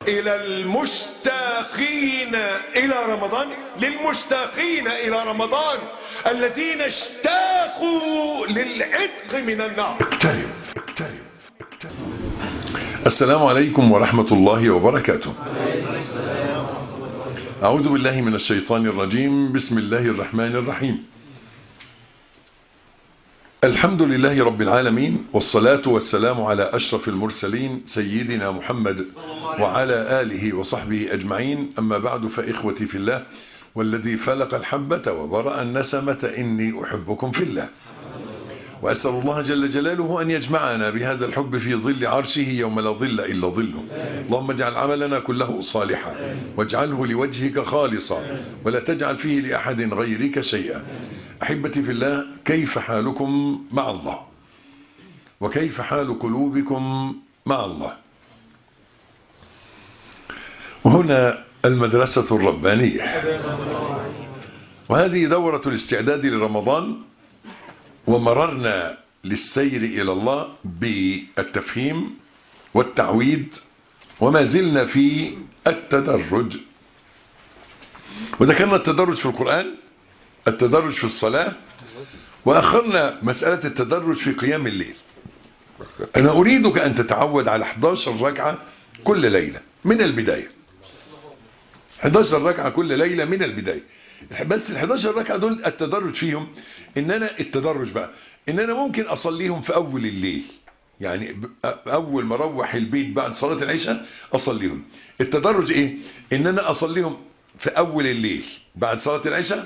إلى المشتاقين إلى رمضان للمشتاقين إلى رمضان الذين اشتاقوا للعتق من النار اقترب اقترب اقترب السلام عليكم ورحمة الله وبركاته أعوذ بالله من الشيطان الرجيم بسم الله الرحمن الرحيم الحمد لله رب العالمين والصلاة والسلام على أشرف المرسلين سيدنا محمد وعلى آله وصحبه أجمعين أما بعد فإخوتي في الله والذي فلق الحبة وبرأ النسمة إني أحبكم في الله وأسأل الله جل جلاله أن يجمعنا بهذا الحب في ظل عرشه يوم لا ظل إلا ظله اللهم اجعل عملنا كله صالحا واجعله لوجهك خالصا ولا تجعل فيه لأحد غيرك شيئا أحبتي في الله كيف حالكم مع الله وكيف حال قلوبكم مع الله وهنا المدرسة الربانية وهذه دورة الاستعداد لرمضان ومررنا للسير إلى الله بالتفهيم والتعويد وما زلنا في التدرج وذكرنا التدرج في القرآن التدرج في الصلاة وأخرنا مسألة التدرج في قيام الليل أنا أريدك أن تتعود على 11 ركعة كل ليلة من البداية 11 ركعة كل ليلة من البداية بس ال 11 ركعة دول التدرج فيهم ان انا التدرج بقى ان انا ممكن اصليهم في اول الليل يعني اول ما اروح البيت بعد صلاة العشاء اصليهم التدرج ايه ان انا اصليهم في اول الليل بعد صلاة العشاء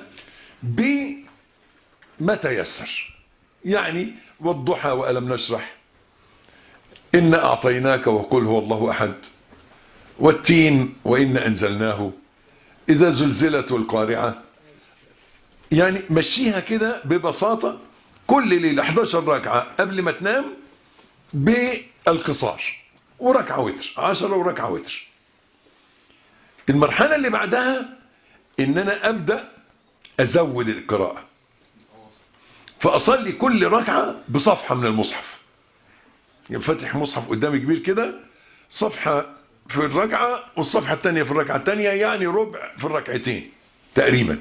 بما تيسر يعني والضحى وألم نشرح إن أعطيناك وقل هو الله أحد والتين وإن أنزلناه إذا زلزلت القارعة يعني مشيها كده ببساطة كل ليلة 11 ركعة قبل ما تنام بالقصار وركعة وتر 10 وركعة وتر المرحلة اللي بعدها ان انا ابدأ ازود القراءة فاصلي كل ركعة بصفحة من المصحف يعني فتح مصحف قدامي كبير كده صفحة في الركعة والصفحة الثانية في الركعة الثانية يعني ربع في الركعتين تقريبا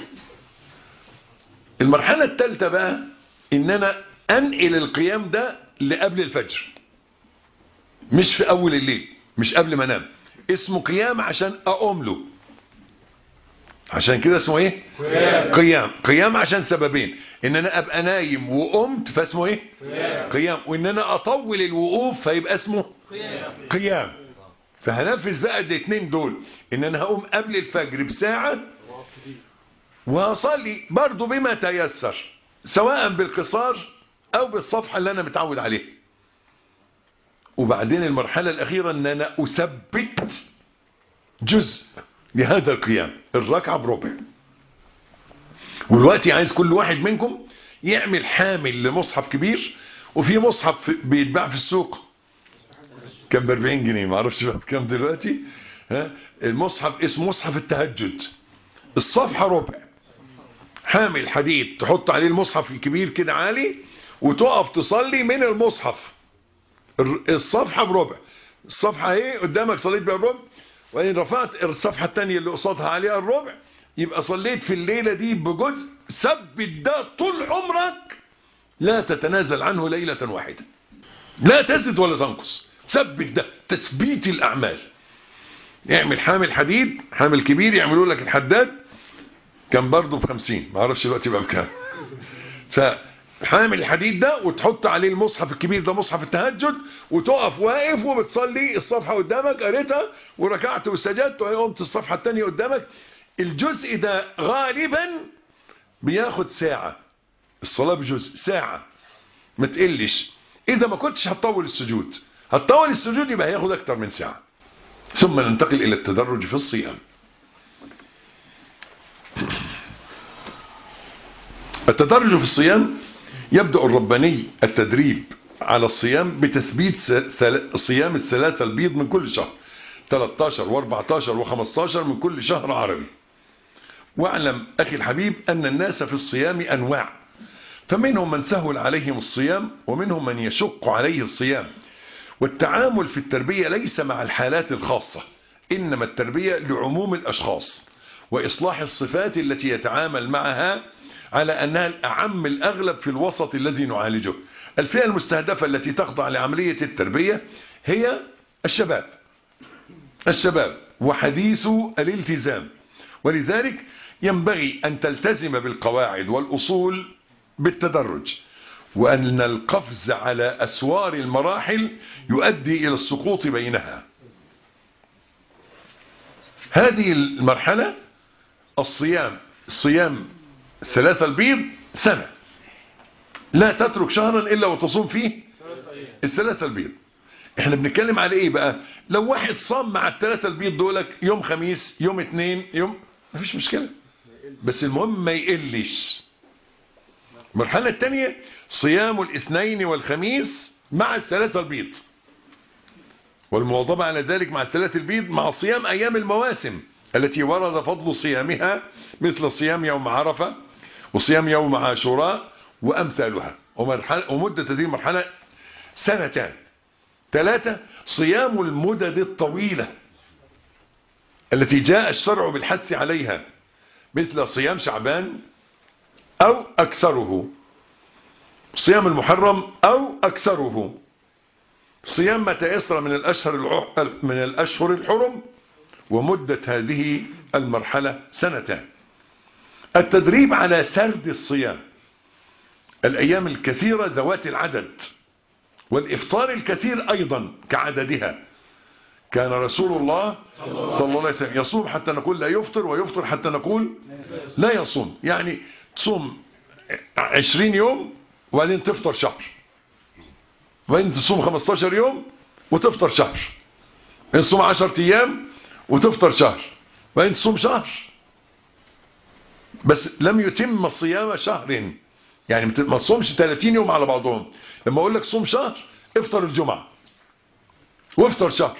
المرحلة الثالثة بقى ان انا انقل القيام ده لقبل الفجر مش في اول الليل مش قبل ما انام اسمه قيام عشان اقوم له عشان كده اسمه ايه قيام. قيام قيام عشان سببين ان انا ابقى نايم وقمت فاسمه ايه قيام, قيام. وان انا اطول الوقوف فيبقى اسمه قيام, قيام. فهنفذ بقى الاثنين دول ان انا هقوم قبل الفجر بساعة وهصلي برضو بما تيسر سواء بالقصار او بالصفحة اللي انا متعود عليها وبعدين المرحلة الاخيرة ان انا اثبت جزء لهذا القيام الركعة بربع والوقت عايز كل واحد منكم يعمل حامل لمصحف كبير وفي مصحف بيتباع في السوق كان ب 40 جنيه ما اعرفش بقى بكام دلوقتي ها المصحف اسمه مصحف التهجد الصفحه ربع حامل حديد تحط عليه المصحف الكبير كده عالي وتقف تصلي من المصحف الصفحه بربع الصفحه اهي قدامك صليت بها الربع وإن رفعت الصفحه الثانيه اللي قصادها عليها الربع يبقى صليت في الليله دي بجزء ثبت ده طول عمرك لا تتنازل عنه ليله واحده لا تزد ولا تنقص ثبت ده تثبيت الأعمال يعمل حامل حديد حامل كبير يعملوا لك الحداد كان برضه بخمسين ما اعرفش دلوقتي بقى بكام فحامل الحديد ده وتحط عليه المصحف الكبير ده مصحف التهجد وتقف واقف وبتصلي الصفحة قدامك قريتها وركعت وسجدت وقمت الصفحة الثانية قدامك الجزء ده غالبا بياخد ساعة الصلاة بجزء ساعة ما تقلش إذا ما كنتش هتطول السجود هتطول السجود يبقى هياخد أكتر من ساعة ثم ننتقل إلى التدرج في الصيام التدرج في الصيام يبدأ الرباني التدريب على الصيام بتثبيت صيام الثلاثة البيض من كل شهر 13 و14 و15 من كل شهر عربي واعلم أخي الحبيب أن الناس في الصيام أنواع فمنهم من سهل عليهم الصيام ومنهم من يشق عليه الصيام والتعامل في التربية ليس مع الحالات الخاصة إنما التربية لعموم الأشخاص وإصلاح الصفات التي يتعامل معها على أنها الأعم الأغلب في الوسط الذي نعالجه الفئة المستهدفة التي تخضع لعملية التربية هي الشباب الشباب وحديث الالتزام ولذلك ينبغي أن تلتزم بالقواعد والأصول بالتدرج وأن القفز على أسوار المراحل يؤدي إلى السقوط بينها هذه المرحلة الصيام صيام الثلاثة البيض سنة لا تترك شهرا إلا وتصوم فيه الثلاثة البيض احنا بنتكلم على ايه بقى لو واحد صام مع الثلاثة البيض دولك يوم خميس يوم اثنين يوم مفيش مشكلة بس المهم ما يقلش المرحلة الثانية صيام الاثنين والخميس مع الثلاثة البيض والمواظبة على ذلك مع الثلاثة البيض مع صيام أيام المواسم التي ورد فضل صيامها مثل صيام يوم عرفة وصيام يوم عاشوراء وأمثالها ومدة هذه المرحلة سنتان ثلاثة صيام المدد الطويلة التي جاء الشرع بالحث عليها مثل صيام شعبان أو أكثره صيام المحرم أو أكثره صيام ما تيسر من الأشهر من الأشهر الحرم ومدة هذه المرحلة سنتان التدريب على سرد الصيام الأيام الكثيرة ذوات العدد والإفطار الكثير أيضا كعددها كان رسول الله صلى الله عليه وسلم يصوم حتى نقول لا يفطر ويفطر حتى نقول لا يصوم يعني تصوم عشرين يوم وبعدين تفطر شهر وبعدين تصوم 15 يوم وتفطر شهر بعدين تصوم 10 أيام وتفطر شهر وبعدين تصوم شهر بس لم يتم صيام شهر يعني ما تصومش 30 يوم على بعضهم لما اقول لك صوم شهر افطر الجمعة وافطر شهر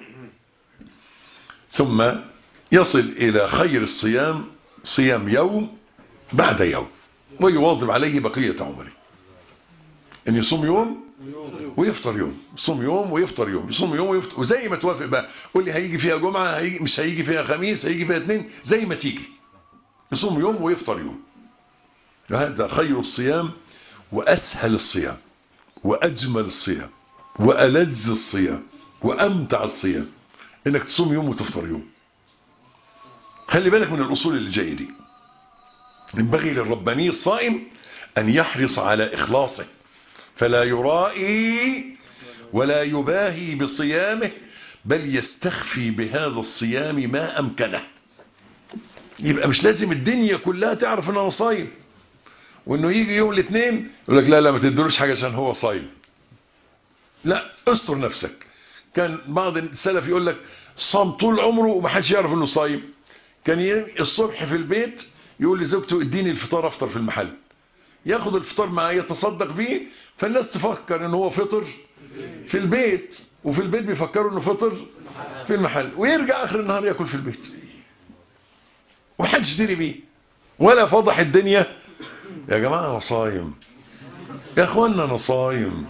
ثم يصل الى خير الصيام صيام يوم بعد يوم ويواظب عليه بقية عمره ان يصوم يوم ويفطر يوم يصوم يوم ويفطر يوم يصوم يوم ويفطر وزي ما توافق بقى قول لي هيجي فيها جمعة هيجي مش هيجي فيها خميس هيجي فيها اثنين زي ما تيجي يصوم يوم ويفطر يوم هذا خير الصيام وأسهل الصيام وأجمل الصيام وألذ الصيام وأمتع الصيام إنك تصوم يوم وتفطر يوم خلي بالك من الأصول اللي جاية دي ينبغي للرباني الصائم أن يحرص على إخلاصه فلا يرائي ولا يباهي بصيامه بل يستخفي بهذا الصيام ما أمكنه يبقى مش لازم الدنيا كلها تعرف ان انا صايم وانه يجي يوم الاثنين يقول لك لا لا ما تدلوش حاجه عشان هو صايم لا استر نفسك كان بعض السلف يقول لك صام طول عمره ومحدش يعرف انه صايم كان الصبح في البيت يقول لزوجته اديني الفطار افطر في المحل ياخد الفطار معاه يتصدق بيه فالناس تفكر ان هو فطر في البيت وفي البيت بيفكروا انه فطر في المحل ويرجع اخر النهار ياكل في البيت ومحدش يشتري بيه ولا فضح الدنيا يا جماعة انا صايم يا اخوانا انا صايم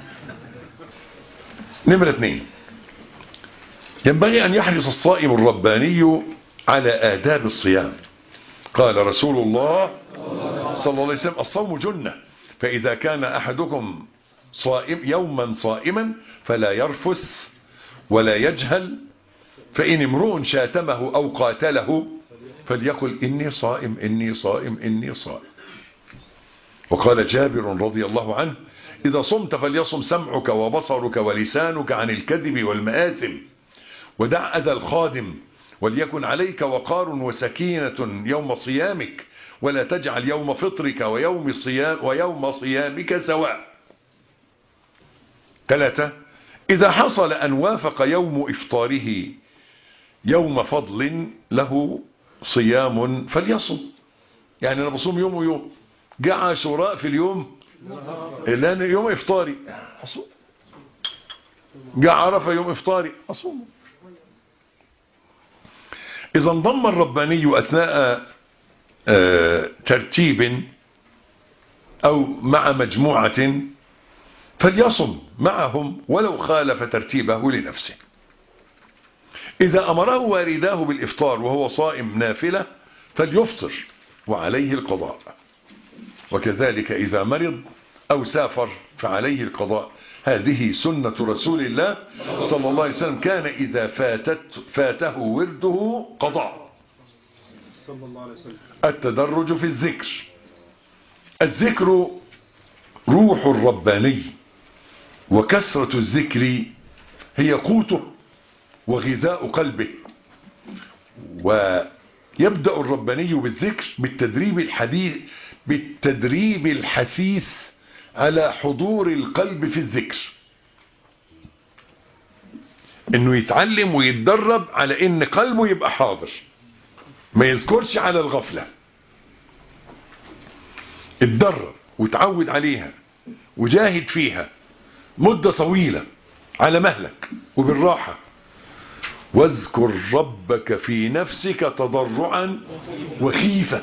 نمرة اثنين ينبغي ان يحرص الصائم الرباني على آداب الصيام قال رسول الله صلى الله عليه وسلم الصوم جنة فإذا كان أحدكم صائم يوما صائما فلا يرفث ولا يجهل فإن امرؤ شاتمه أو قاتله فليقل إني صائم إني صائم إني صائم وقال جابر رضي الله عنه إذا صمت فليصم سمعك وبصرك ولسانك عن الكذب والمآثم ودع أذى الخادم وليكن عليك وقار وسكينة يوم صيامك ولا تجعل يوم فطرك ويوم صيام ويوم صيامك سواء ثلاثة إذا حصل أن وافق يوم إفطاره يوم فضل له صيام فليصم يعني أنا بصوم يوم ويوم جاء عاشوراء في اليوم لأن يوم إفطاري أصوم جاء عرفة يوم إفطاري أصوم إذا انضم الرباني أثناء ترتيب أو مع مجموعة فليصم معهم ولو خالف ترتيبه لنفسه إذا أمره والداه بالإفطار وهو صائم نافلة فليفطر وعليه القضاء وكذلك إذا مرض أو سافر فعليه القضاء هذه سنة رسول الله صلى الله عليه وسلم كان إذا فاتت فاته ورده قضاء صلى الله عليه وسلم التدرج في الذكر الذكر روح الرباني وكثرة الذكر هي قوته وغذاء قلبه ويبدأ الرباني بالذكر بالتدريب الحديث بالتدريب الحثيث على حضور القلب في الذكر انه يتعلم ويتدرب على ان قلبه يبقى حاضر ما يذكرش على الغفلة اتدرب وتعود عليها وجاهد فيها مدة طويلة على مهلك وبالراحة واذكر ربك في نفسك تضرعا وخيفة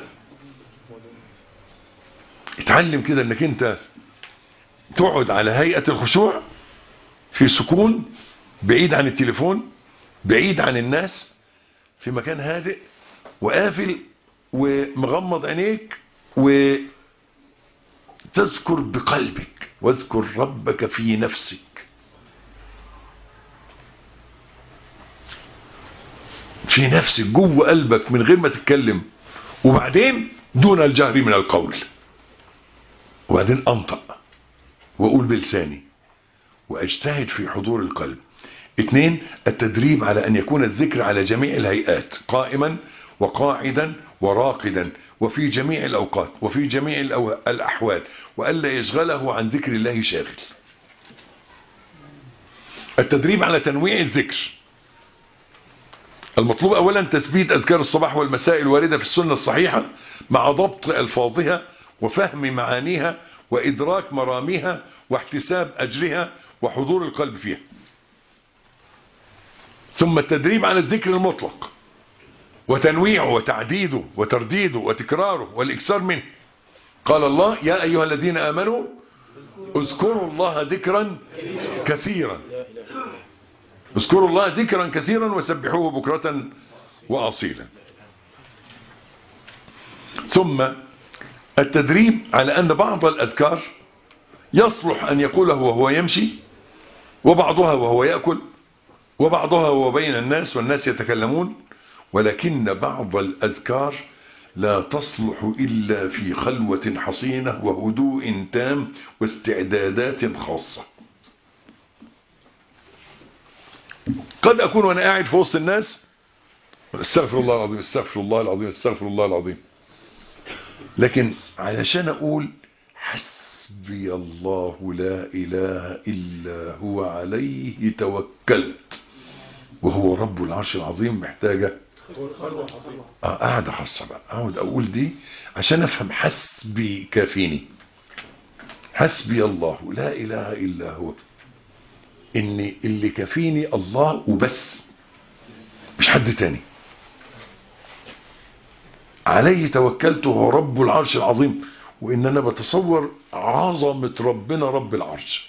اتعلم كده انك انت تقعد على هيئة الخشوع في سكون بعيد عن التليفون بعيد عن الناس في مكان هادئ وقافل ومغمض عينيك وتذكر بقلبك واذكر ربك في نفسك في نفسك جوه قلبك من غير ما تتكلم وبعدين دون الجهر من القول وبعدين انطق واقول بلساني واجتهد في حضور القلب اثنين التدريب على ان يكون الذكر على جميع الهيئات قائما وقاعدا وراقدا وفي جميع الاوقات وفي جميع الأو- الاحوال والا يشغله عن ذكر الله شاغل التدريب على تنويع الذكر المطلوب اولا تثبيت اذكار الصباح والمساء الوارده في السنه الصحيحه مع ضبط الفاظها وفهم معانيها وادراك مراميها واحتساب اجرها وحضور القلب فيها ثم التدريب على الذكر المطلق وتنويعه وتعديده وترديده وتكراره والاكثار منه قال الله يا ايها الذين امنوا اذكروا الله ذكرا كثيرا اذكروا الله ذكرا كثيرا وسبحوه بكرة وأصيلا ثم التدريب على أن بعض الأذكار يصلح أن يقوله وهو يمشي وبعضها وهو يأكل وبعضها وهو بين الناس والناس يتكلمون ولكن بعض الأذكار لا تصلح إلا في خلوة حصينة وهدوء تام واستعدادات خاصة قد أكون وأنا قاعد في وسط الناس استغفر الله العظيم استغفر الله العظيم استغفر الله العظيم لكن علشان أقول حسبي الله لا إله إلا هو عليه توكلت وهو رب العرش العظيم محتاجة آه قاعدة خاصة بقى أقعد أقول دي عشان أفهم حسبي كافيني حسبي الله لا إله إلا هو ان اللي كفيني الله وبس مش حد تاني عليه توكلت هو رب العرش العظيم وان انا بتصور عظمة ربنا رب العرش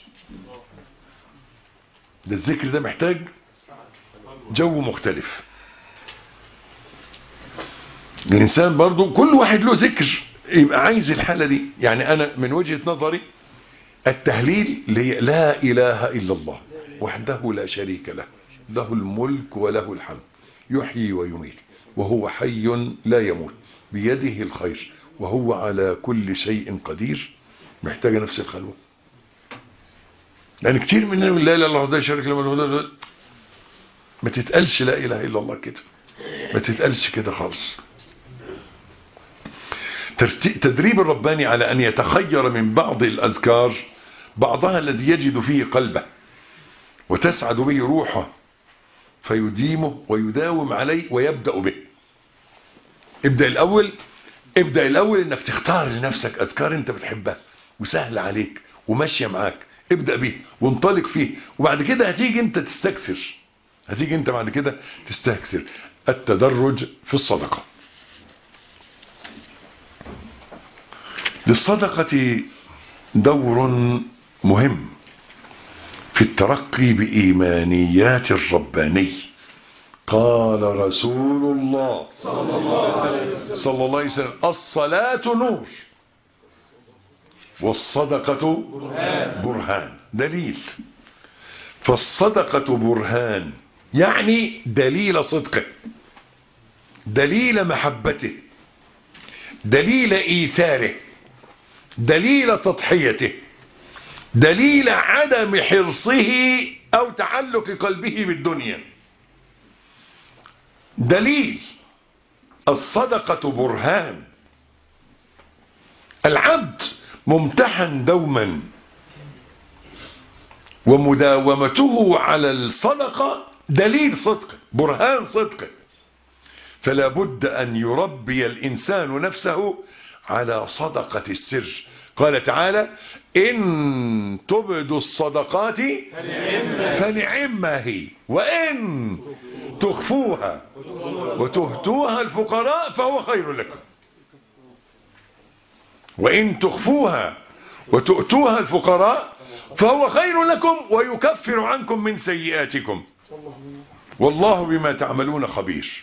ده الذكر ده محتاج جو مختلف الانسان برضو كل واحد له ذكر يبقى عايز الحالة دي يعني انا من وجهة نظري التهليل اللي هي لا اله الا الله وحده لا شريك له له الملك وله الحمد يحيي ويميت وهو حي لا يموت بيده الخير وهو على كل شيء قدير محتاجة نفس الخلوة لأن كتير مننا من لا إله إلا الله ده شريك له ما تتقالش لا إله إلا الله كده ما تتقالش كده خالص تدريب الرباني على أن يتخير من بعض الأذكار بعضها الذي يجد فيه قلبه وتسعد به روحه فيديمه ويداوم عليه ويبدأ به ابدأ الأول ابدأ الأول انك تختار لنفسك أذكار انت بتحبها وسهل عليك وماشية معاك ابدأ به وانطلق فيه وبعد كده هتيجي انت تستكثر هتيجي انت بعد كده تستكثر التدرج في الصدقة للصدقة دور مهم في الترقي بإيمانيات الرباني قال رسول الله صلى الله عليه وسلم الصلاة نور والصدقة برهان دليل فالصدقة برهان يعني دليل صدقه دليل محبته دليل إيثاره دليل تضحيته دليل عدم حرصه أو تعلق قلبه بالدنيا دليل الصدقة برهان العبد ممتحن دوما ومداومته على الصدقة دليل صدقه برهان صدقه فلا بد أن يربي الإنسان نفسه على صدقة السر قال تعالى إن تبدوا الصدقات فنعما هي وإن تخفوها وتهتوها الفقراء فهو خير لكم وإن تخفوها وتؤتوها الفقراء فهو خير لكم ويكفر عنكم من سيئاتكم والله بما تعملون خبير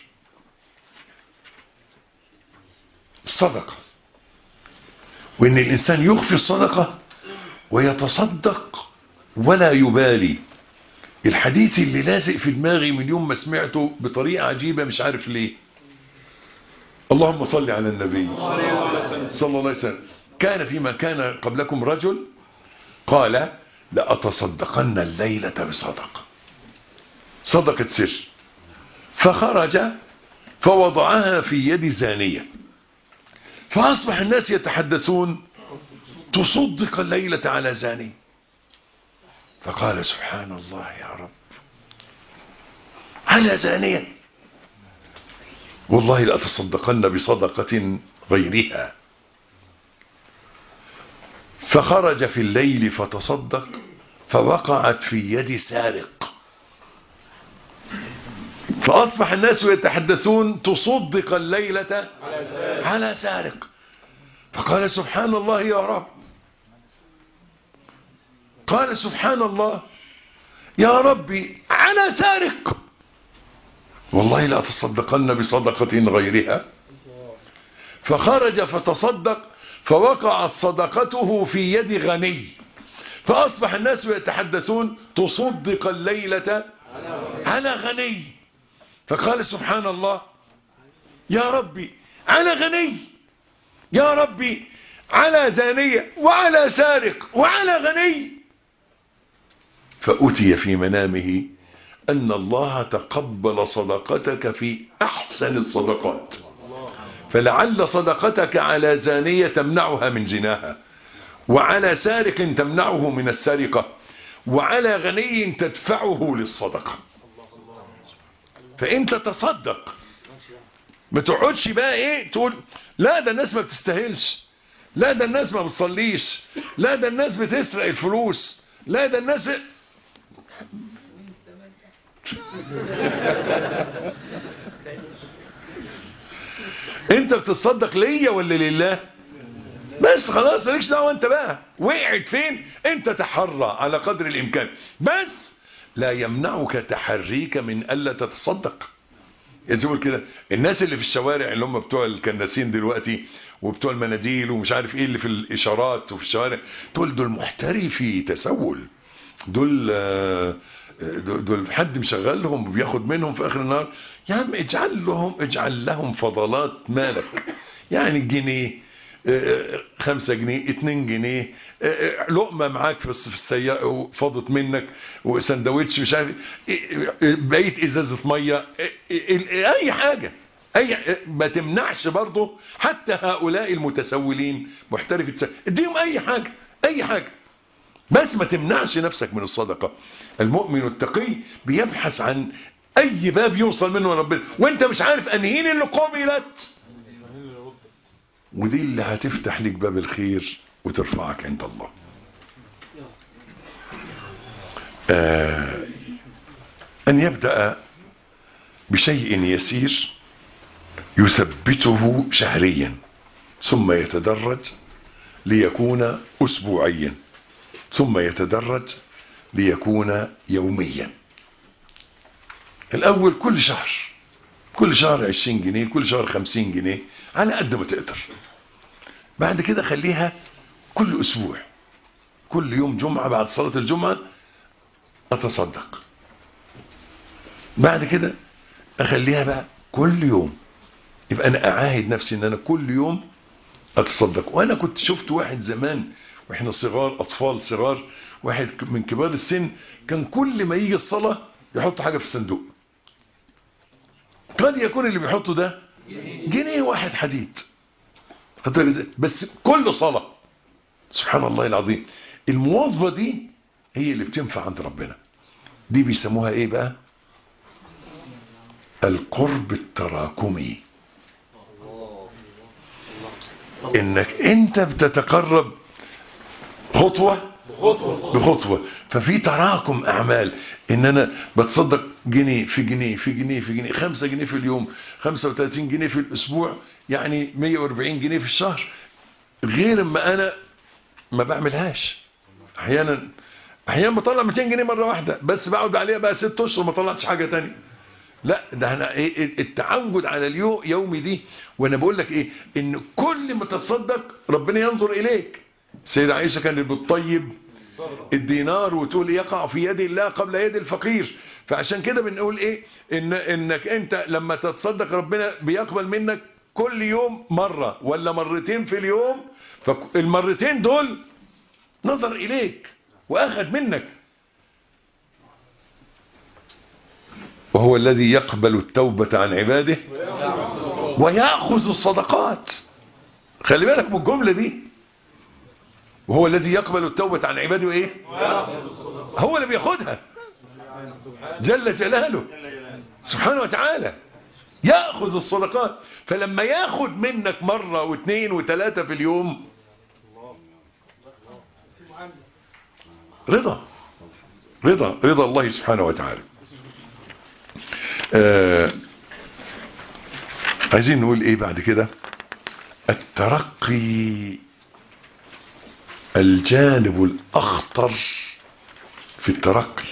الصدقة وإن الإنسان يخفي الصدقة ويتصدق ولا يبالي الحديث اللي لازق في دماغي من يوم ما سمعته بطريقة عجيبة مش عارف ليه اللهم صل على النبي صلى الله عليه وسلم كان فيما كان قبلكم رجل قال لأتصدقن الليلة بصدقة صدقة سر فخرج فوضعها في يد زانية فأصبح الناس يتحدثون تصدق الليلة على زاني فقال سبحان الله يا رب على زانية والله لأتصدقن بصدقة غيرها فخرج في الليل فتصدق فوقعت في يد سارق فأصبح الناس يتحدثون تصدق الليلة على سارق فقال سبحان الله يا رب قال سبحان الله يا ربي على سارق والله لا تصدقن بصدقة غيرها فخرج فتصدق فوقعت صدقته في يد غني فأصبح الناس يتحدثون تصدق الليلة على غني فقال سبحان الله يا ربي على غني يا ربي على زانية وعلى سارق وعلى غني فأتي في منامه أن الله تقبل صدقتك في أحسن الصدقات فلعل صدقتك على زانية تمنعها من زناها وعلى سارق تمنعه من السرقة وعلى غني تدفعه للصدقة فانت تصدق ما تقعدش بقى ايه تقول لا ده الناس ما بتستاهلش لا ده الناس ما بتصليش لا ده الناس بتسرق الفلوس لا ده الناس ب... انت بتتصدق ليا ولا لله بس خلاص مالكش دعوه انت بقى وقعت فين انت تحرى على قدر الامكان بس لا يمنعك تحريك من الا تتصدق يقول كده الناس اللي في الشوارع اللي هم بتوع الكناسين دلوقتي وبتوع المناديل ومش عارف ايه اللي في الاشارات وفي الشوارع دول دول محترفي تسول دول دول حد مشغلهم وبياخد منهم في اخر النهار يا عم اجعل لهم اجعل لهم فضلات مالك يعني جنيه خمسة جنيه اتنين جنيه لقمة معاك في السيارة وفضت منك وسندوتش مش عارف بقيت ازازة مية اي حاجة اي ما تمنعش برضه حتى هؤلاء المتسولين محترف التسول اديهم اي حاجة اي حاجة بس ما تمنعش نفسك من الصدقة المؤمن التقي بيبحث عن اي باب يوصل منه ربنا وانت مش عارف انهين اللي قبلت ودي اللي هتفتح لك باب الخير وترفعك عند الله آه أن يبدأ بشيء يسير يثبته شهريا ثم يتدرج ليكون أسبوعيا ثم يتدرج ليكون يوميا الاول كل شهر كل شهر 20 جنيه كل شهر 50 جنيه على قد ما تقدر بعد كده خليها كل اسبوع كل يوم جمعة بعد صلاة الجمعة اتصدق بعد كده اخليها بقى كل يوم يبقى انا اعاهد نفسي ان انا كل يوم اتصدق وانا كنت شفت واحد زمان واحنا صغار اطفال صغار واحد من كبار السن كان كل ما يجي الصلاة يحط حاجة في الصندوق قد يكون اللي بيحطه ده جنيه واحد حديد خدت بالك إزاي؟ بس كل صلاة سبحان الله العظيم المواظبة دي هي اللي بتنفع عند ربنا دي بيسموها ايه بقى القرب التراكمي انك انت بتتقرب خطوة بخطوة ففي تراكم اعمال ان انا بتصدق جنيه في جنيه في جنيه في جنيه خمسة جنيه في اليوم خمسة وثلاثين جنيه في الاسبوع يعني مية واربعين جنيه في الشهر غير ما انا ما بعملهاش احيانا احيانا بطلع 200 جنيه مرة واحدة بس بقعد عليها بقى ست اشهر ما طلعتش حاجة تانية لا ده انا ايه التعود على اليوم يومي دي وانا بقول لك ايه ان كل ما تتصدق ربنا ينظر اليك السيدة عائشة كانت بتطيب الدينار وتقول يقع في يد الله قبل يد الفقير فعشان كده بنقول ايه إن انك انت لما تتصدق ربنا بيقبل منك كل يوم مرة ولا مرتين في اليوم فالمرتين دول نظر اليك واخذ منك وهو الذي يقبل التوبة عن عباده ويأخذ الصدقات خلي بالك من الجملة دي وهو الذي يقبل التوبة عن عباده ايه هو اللي بياخدها جل جلاله سبحانه وتعالى يأخذ الصدقات فلما ياخد منك مرة واثنين وثلاثة في اليوم رضا رضا رضا الله سبحانه وتعالى آه عايزين نقول ايه بعد كده الترقي الجانب الاخطر في الترقي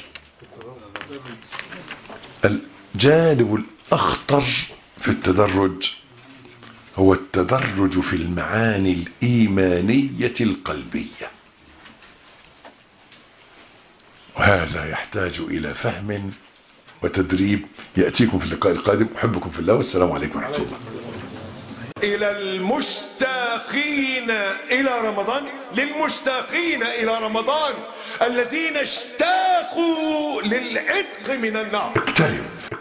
الجانب الاخطر في التدرج هو التدرج في المعاني الايمانية القلبية وهذا يحتاج الى فهم وتدريب يأتيكم في اللقاء القادم أحبكم في الله والسلام عليكم ورحمة الله إلى المشتاقين إلى رمضان للمشتاقين إلى رمضان الذين اشتاقوا للعتق من النار اقترب